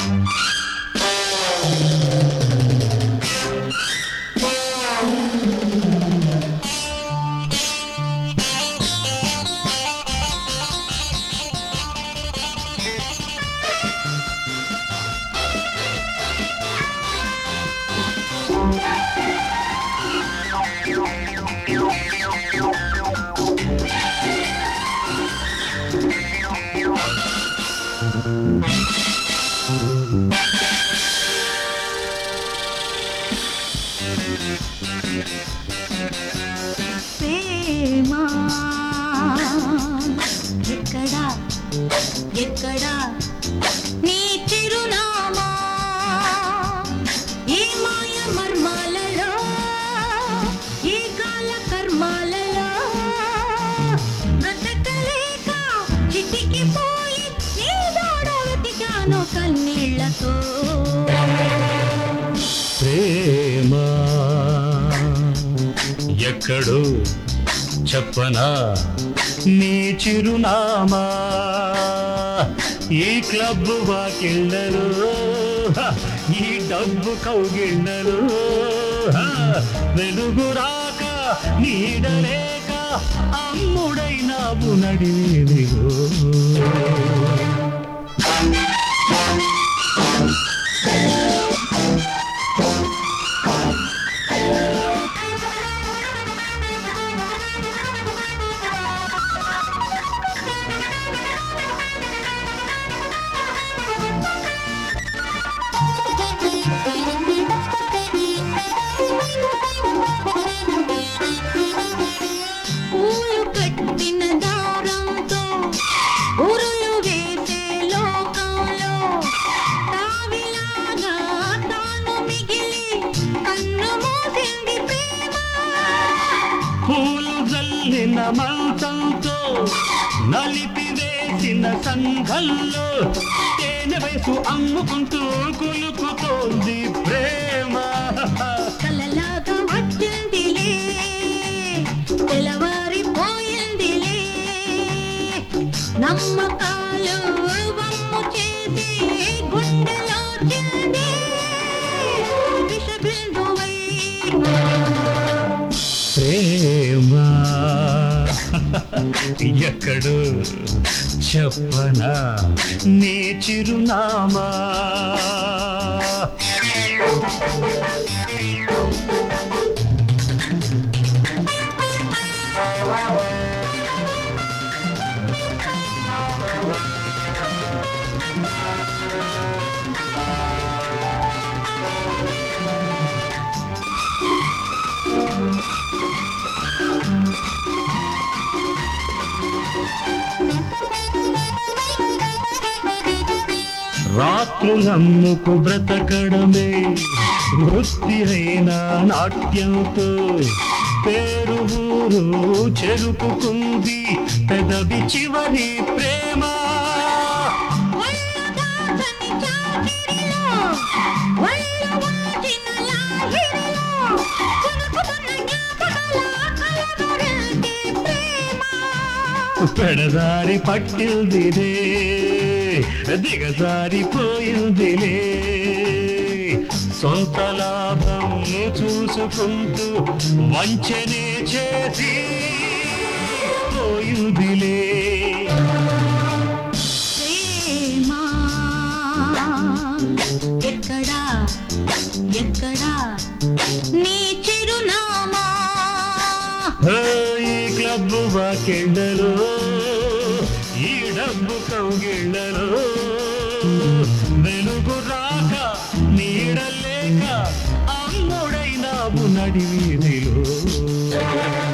ప్రేమ ఎక్కడా ఎక్కడా నీ చిరునామా ఏ మాయ మర్మాలలో ఏ కాల కర్మాలలో బ్రతకలేక చిటికి పోయి నీ దోడ వెతికాను కన్నీళ్లతో ప్రేమ ఎక్కడో చెప్పనా నీ చిరునామా ఈ క్లబ్ వాకిళ్ళలో హ, ఈ డబ్బు కౌగిళ్ళలో హ, వెలుగు రాక నీడలేక అమ్ముడైనావు నడివేదిగో పూలు కట్టిన దారంతో ఉరులు వేసే లోకంలో తావిలాగా తాను మిగిలి కన్ను మూసింది ప్రేమ పూలు జల్లిన మంచంతో నలిపి వేసిన సంఘంలో తేనె వయసు అమ్ముకుంటూ కులుకుతోంది ప్రేమ కలలాగా వచ్చిందిలే తెలవారిపోయిందిలే నమ్మకాలు వమ్ము చేసి గుండెలో చింది విషబిందువై ప్రేమ ఎక్కడు చెప్పనా నీ చిరునామా రాత్రులమ్ముకు బ్రతకడమే వృత్తి అయిన నాట్యంతో పేరు ఊరు చెరుపుకుంది పెదవి చివరి ప్రేమ ఒళ్ళదాచని చాకిరిలో, ఒళ్ళు వాచిన లాహిరిలో, కొనుకుతున్న జ్ఞాపకాల కలవరించే ప్రేమ. పెడదారి పట్టిల్దిలే దిగజారిపోయిందిలే సొంత లాభం చూసుకుంటూ వంచనే చేసి పోయిందిలే ప్రేమ ఎక్కడా ఎక్కడా నీ చిరునామా హే, ఈ క్లబ్ వాకెళ్ళలో ఈ డబ్బు కౌగిళ్ళలో వెలుగు రాక నీడలేక అమ్ముడైనావు నడివీధిలో